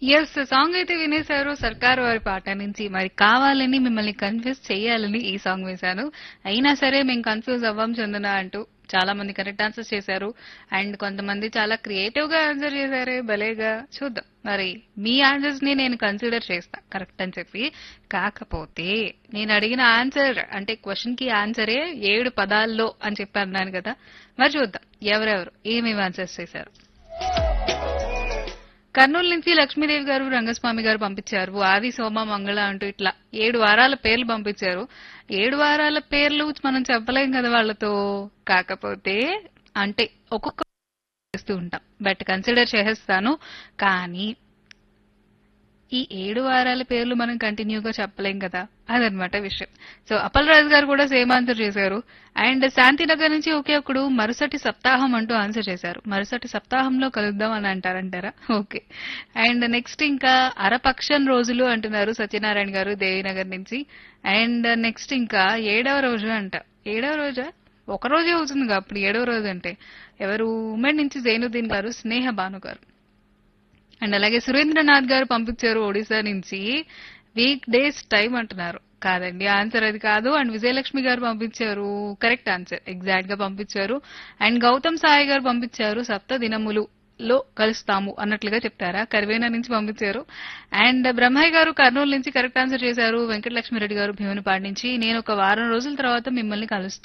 yes song అయితే వినేశారు సర్కార్ వారి పాట నుంచి మరి కావాలని మిమ్మల్ని కన్ఫ్యూజ్ చేయాలని ఈ సాంగ్ వేశాను అయినా సరే మేము కన్ఫ్యూజ్ అవ్వం చందన అంటూ చాలా మంది కరెక్ట్ ఆన్సర్స్ చేశారు అండ్ కొంతమంది చాలా క్రియేటివ్ గా ఆన్సర్ చేశారే భలేగా చూద్దాం మరి మీ ఆన్సర్స్ ని నేను కన్సిడర్ చేస్తా కరెక్ట్ అని చెప్పి కాకపోతే నేను అడిగిన ఆన్సర్ అంటే క్వశ్చన్ కి ఆన్సరే ఏడు పదాల్లో అని చెప్పి అన్నాను కదా మరి చూద్దాం ఎవరెవరు ఏమేమి ఆన్సర్స్ చేశారు కర్నూలు నుంచి లక్ష్మీదేవి గారు రంగస్వామి గారు పంపించారు ఆది సోమ మంగళ అంటూ ఇట్లా ఏడు వారాల పేర్లు పంపించారు ఏడు వారాల పేర్లు మనం చెప్పలేం కదా వాళ్ళతో కాకపోతే అంటే ఒక్కొక్క చేస్తూ ఉంటాం బట్ కన్సిడర్ చేసేస్తాను కానీ ఈ ఏడు వారాల పేర్లు మనం కంటిన్యూగా చెప్పలేం కదా అదనమాట విషయం సో అప్పల్ రాజు గారు కూడా సేమ్ ఆన్సర్ చేశారు అండ్ శాంతినగర్ నుంచి ఒకే ఒకడు మరుసటి సప్తాహం అంటూ ఆన్సర్ చేశారు మరుసటి సప్తాహంలో కలుద్దాం అని అంటారంటారా ఓకే అండ్ నెక్స్ట్ ఇంకా అరపక్షం రోజులు అంటున్నారు సత్యనారాయణ గారు దేవినగర్ నుంచి అండ్ నెక్స్ట్ ఇంకా ఏడవ రోజు అంట ఏడవ రోజా ఒక రోజే అవుతుంది అప్పుడు ఏడవ రోజు అంటే ఎవరు ఉమెన్ నుంచి జైనుద్దీన్ గారు స్నేహ భాను గారు అండ్ అలాగే సురేంద్రనాథ్ గారు పంపించారు ఒడిశా నుంచి వీక్ డేస్ టైం అంటున్నారు కాదండి ఆన్సర్ అది కాదు అండ్ విజయలక్ష్మి గారు పంపించారు కరెక్ట్ ఆన్సర్ ఎగ్జాక్ట్ గా పంపించారు అండ్ గౌతమ్ సాయి గారు పంపించారు సప్త దినములు లో కలుస్తాము అన్నట్లుగా చెప్తారా కరివేనా నుంచి పంపించారు అండ్ బ్రహ్మయ్య గారు కర్నూలు నుంచి కరెక్ట్ ఆన్సర్ చేశారు వెంకటలక్ష్మిరెడ్డి గారు భీమునిపాడు నుంచి నేను ఒక వారం రోజుల తర్వాత మిమ్మల్ని కలుస్తాను